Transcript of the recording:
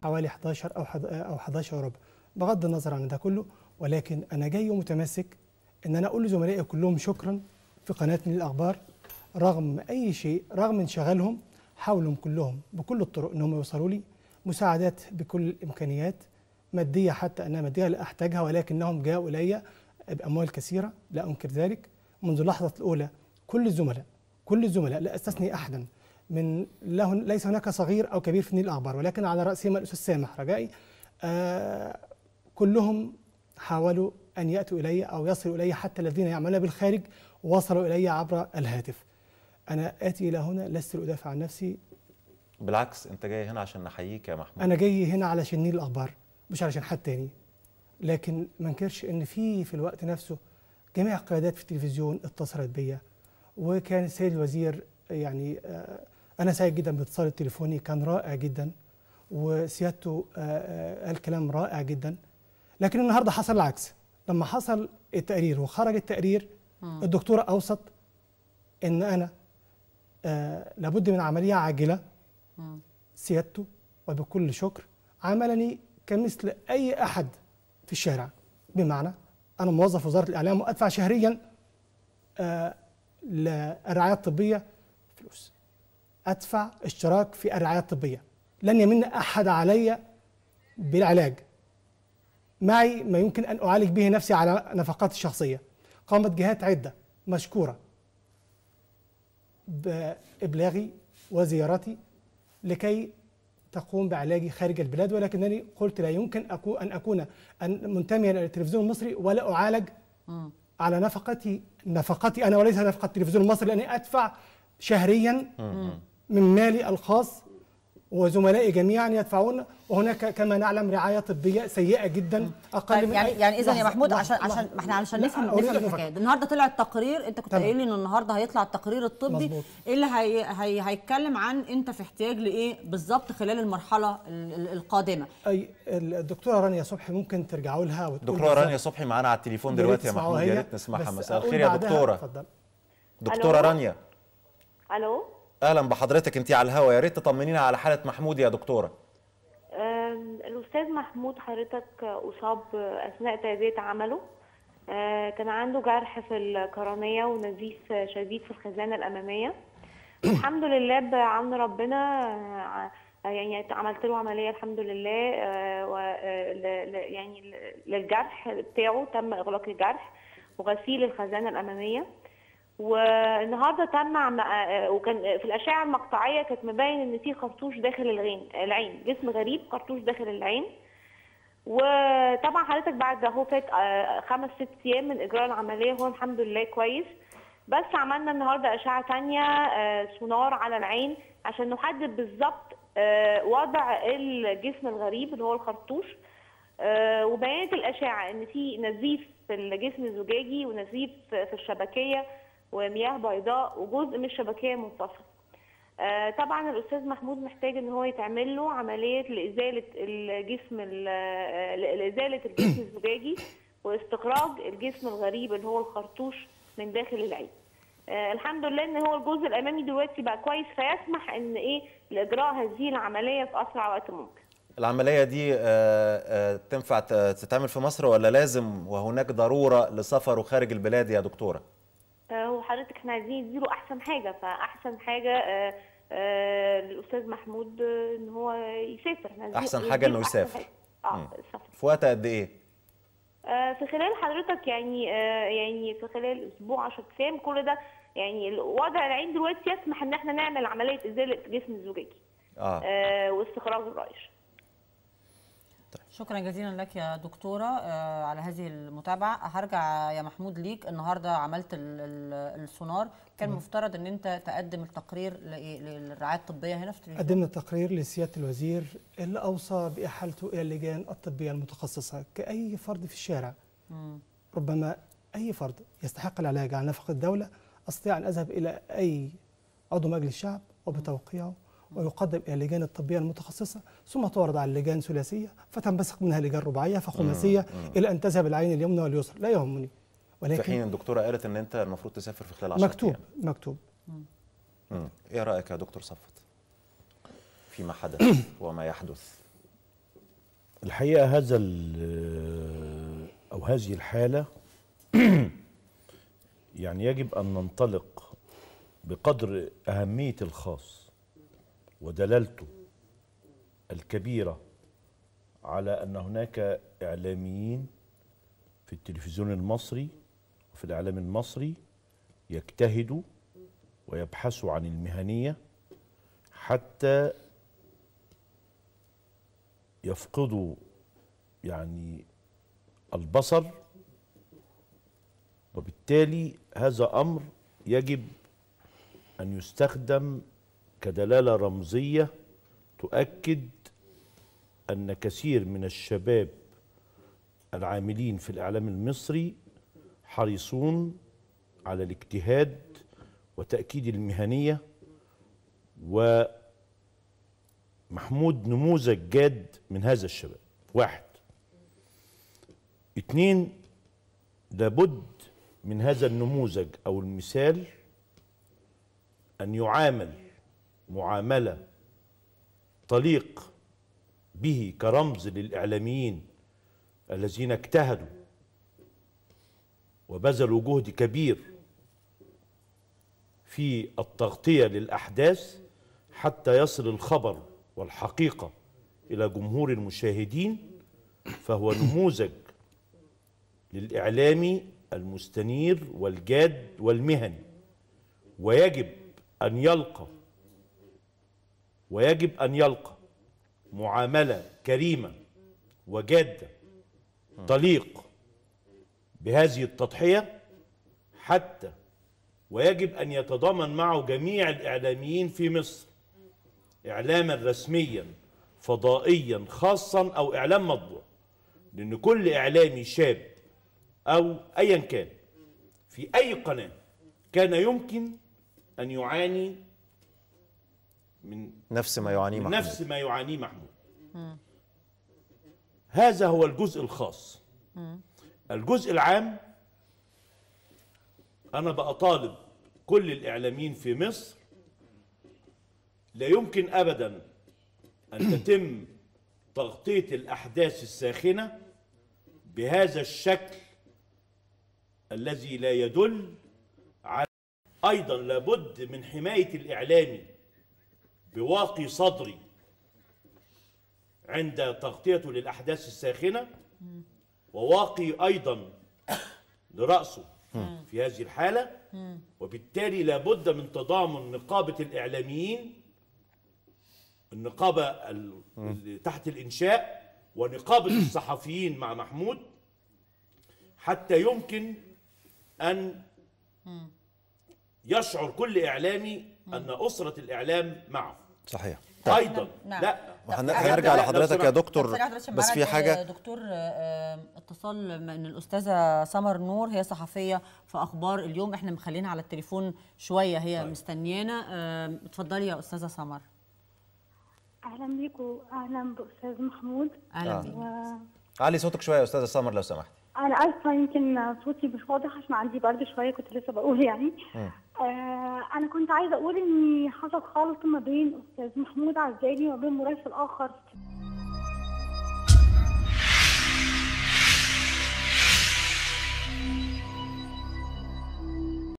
حوالي 11 او حد- او 11 وربع بغض النظر عن ده كله ولكن انا جاي ومتمسك ان انا اقول لزملائي كلهم شكرا في قناه من الاخبار رغم اي شيء رغم انشغالهم حاولوا كلهم بكل الطرق انهم يوصلوا لي مساعدات بكل الامكانيات ماديه حتى انها ماديه لا احتاجها ولكنهم جاءوا الي باموال كثيره لا انكر ذلك منذ اللحظه الاولى كل الزملاء كل الزملاء لا استثني احدا من له ليس هناك صغير او كبير في نيل الاخبار ولكن على راسهم الاستاذ سامح رجائي آه كلهم حاولوا ان ياتوا الي او يصلوا الي حتى الذين يعملون بالخارج وصلوا الي عبر الهاتف انا اتي الى هنا لست لادافع عن نفسي بالعكس انت جاي هنا عشان نحييك يا محمود انا جاي هنا علشان نيل الاخبار مش علشان حد تاني لكن ما انكرش ان في في الوقت نفسه جميع القيادات في التلفزيون اتصلت بيا وكان السيد الوزير يعني آه، انا سعيد جدا باتصال التليفوني كان رائع جدا وسيادته آه، آه، قال كلام رائع جدا لكن النهارده حصل العكس لما حصل التقرير وخرج التقرير الدكتوره اوسط ان انا آه لابد من عمليه عاجله سيادته وبكل شكر عملني كمثل اي احد في الشارع بمعنى انا موظف وزاره الاعلام وادفع شهريا آه للرعايه الطبيه فلوس ادفع اشتراك في الرعايه الطبيه لن يمن احد علي بالعلاج معي ما يمكن ان اعالج به نفسي على نفقاتي الشخصيه قامت جهات عده مشكوره بابلاغي وزيارتي لكي تقوم بعلاجي خارج البلاد ولكنني قلت لا يمكن أكون ان اكون أن منتميا الى التلفزيون المصري ولا اعالج على نفقتي نفقتي انا وليس نفقه التلفزيون المصري لاني ادفع شهريا من مالي الخاص وزملائي جميعا يدفعون وهناك كما نعلم رعايه طبيه سيئه جدا اقل طيب من يعني يعني اذا يا لحظة- محمود لحظة- عشان لحظة. عشان ما احنا علشان لا، نفهم أريد نفهم أن الحكايه أفهم. النهارده طلع التقرير انت كنت تمام. قايل لي انه النهارده هيطلع التقرير الطبي مظبوط. اللي هي هي هيتكلم عن انت في احتياج لايه بالظبط خلال المرحله ال- ال- القادمه اي الدكتوره رانيا صبحي ممكن ترجعوا لها وتقول دكتوره بالظبط. رانيا صبحي معانا على التليفون يا ريت دلوقتي يا تسمعوها محمود يا هي، ريت نسمعها بس مساء أقول الخير يا بعدها- دكتوره اتفضل دكتوره ألو؟ رانيا الو اهلا بحضرتك انت على الهوا يا ريت تطمنينا على حاله محمود يا دكتوره آم، الاستاذ محمود حضرتك اصاب اثناء تاديه عمله آه، كان عنده جرح في القرنيه ونزيف شديد في الخزانه الاماميه الحمد لله بعون ربنا آه، يعني عملت له عمليه الحمد لله آه، و- آه، ل- ل- يعني ل- للجرح بتاعه تم اغلاق الجرح وغسيل الخزانه الاماميه والنهارده تم عم... آه، وكان في الاشعه المقطعيه كانت مبين ان في خرطوش داخل العين العين جسم غريب خرطوش داخل العين وطبعا حضرتك بعد اهو فات آه، خمس ست ايام من اجراء العمليه هو الحمد لله كويس بس عملنا النهارده اشعه تانية آه، سونار على العين عشان نحدد بالظبط آه، وضع الجسم الغريب اللي هو الخرطوش آه، وبيانت الاشعه ان في نزيف في الجسم الزجاجي ونزيف في الشبكيه ومياه بيضاء وجزء من الشبكيه منفصل آه، طبعا الاستاذ محمود محتاج ان هو يتعمل له عمليه لازاله الجسم ال- آه، لازاله الجسم الزجاجي واستخراج الجسم الغريب اللي هو الخرطوش من داخل العين آه، الحمد لله ان هو الجزء الامامي دلوقتي بقى كويس فيسمح ان ايه لاجراء هذه العمليه في اسرع وقت ممكن العمليه دي آه، آه، تنفع ت- تتعمل في مصر ولا لازم وهناك ضروره لسفره خارج البلاد يا دكتوره آه، هو حضرتك احنا عايزين نديله احسن حاجه فاحسن حاجه آه، آه، للاستاذ محمود آه، ان هو يسافر إحنا عايزين أحسن حاجة نديله إنه أحسن يسافر. حاجة. اه مم. السفر في وقت قد ايه آه، في خلال حضرتك يعني آه، يعني في خلال اسبوع 10 ايام كل ده يعني وضع العين دلوقتي يسمح ان احنا نعمل عمليه ازاله جسم الزجاجي اه آه، واستخراج الرائش شكرا جزيلا لك يا دكتوره آه، على هذه المتابعه هرجع يا محمود ليك النهارده عملت ال- ال- السونار كان مفترض ان انت تقدم التقرير لإيه؟ للرعايه الطبيه هنا في التلفزيون قدمنا تقرير لسياده الوزير اللي اوصى باحالته الى اللجان الطبيه المتخصصه كاي فرد في الشارع ربما اي فرد يستحق العلاج على نفقه الدوله استطيع ان اذهب الى اي عضو مجلس الشعب وبتوقيعه ويقدم الى اللجان الطبيه المتخصصه ثم تعرض على اللجان ثلاثيه فتنبثق منها لجان رباعيه فخماسيه الى ان تذهب العين اليمنى واليسرى لا يهمني في ولكن حين الدكتوره قالت ان انت المفروض تسافر في خلال 10 مكتوب مكتوب مم. ايه رايك يا دكتور صفت فيما حدث وما يحدث الحقيقة هذا ال- أو هذه الحالة يعني يجب أن ننطلق بقدر أهمية الخاص ودلالته الكبيرة على أن هناك إعلاميين في التلفزيون المصري وفي الإعلام المصري يجتهدوا ويبحثوا عن المهنية حتى يفقدوا يعني البصر وبالتالي هذا امر يجب ان يستخدم كدلاله رمزيه تؤكد ان كثير من الشباب العاملين في الاعلام المصري حريصون على الاجتهاد وتاكيد المهنيه ومحمود نموذج جاد من هذا الشباب واحد اتنين لابد من هذا النموذج او المثال ان يعامل معامله تليق به كرمز للاعلاميين الذين اجتهدوا وبذلوا جهد كبير في التغطيه للاحداث حتى يصل الخبر والحقيقه الى جمهور المشاهدين فهو نموذج للاعلامي المستنير والجاد والمهني ويجب ان يلقى ويجب ان يلقى معامله كريمه وجاده تليق بهذه التضحيه حتى ويجب ان يتضامن معه جميع الاعلاميين في مصر اعلاما رسميا فضائيا خاصا او اعلام مطبوع لان كل اعلامي شاب او ايا كان في اي قناه كان يمكن ان يعاني من نفس ما يعانيه من محمود نفس ما يعانيه محمود هذا هو الجزء الخاص الجزء العام انا بطالب كل الاعلاميين في مصر لا يمكن ابدا ان تتم تغطيه الاحداث الساخنه بهذا الشكل الذي لا يدل على ايضا لابد من حمايه الاعلامي بواقي صدري عند تغطيته للاحداث الساخنه وواقي ايضا لراسه في هذه الحاله وبالتالي لابد من تضامن نقابه الاعلاميين النقابه ال- اللي تحت الانشاء ونقابه الصحفيين مع محمود حتى يمكن ان يشعر كل اعلامي ان اسره الاعلام معه صحيح ايضا نعم. لا وهن- طب هنرجع لا، لحضرتك لو يا سمحت. دكتور ثانية واحدة عشان بس معانا في حاجه دكتور آه، آه، اتصال من الاستاذه سمر نور هي صحفيه في اخبار اليوم احنا مخلينها على التليفون شويه هي طيب. مستنيانا آه، اتفضلي يا استاذه سمر اهلا بيكم اهلا باستاذ محمود اهلا آه. بيك علي صوتك شويه يا استاذه سمر لو سمحت انا اسفه يمكن صوتي مش واضح عشان عندي برد شويه كنت لسه بقول يعني آه انا كنت عايزه اقول ان حصل خلط ما بين استاذ محمود عزالي وما بين مراسل اخر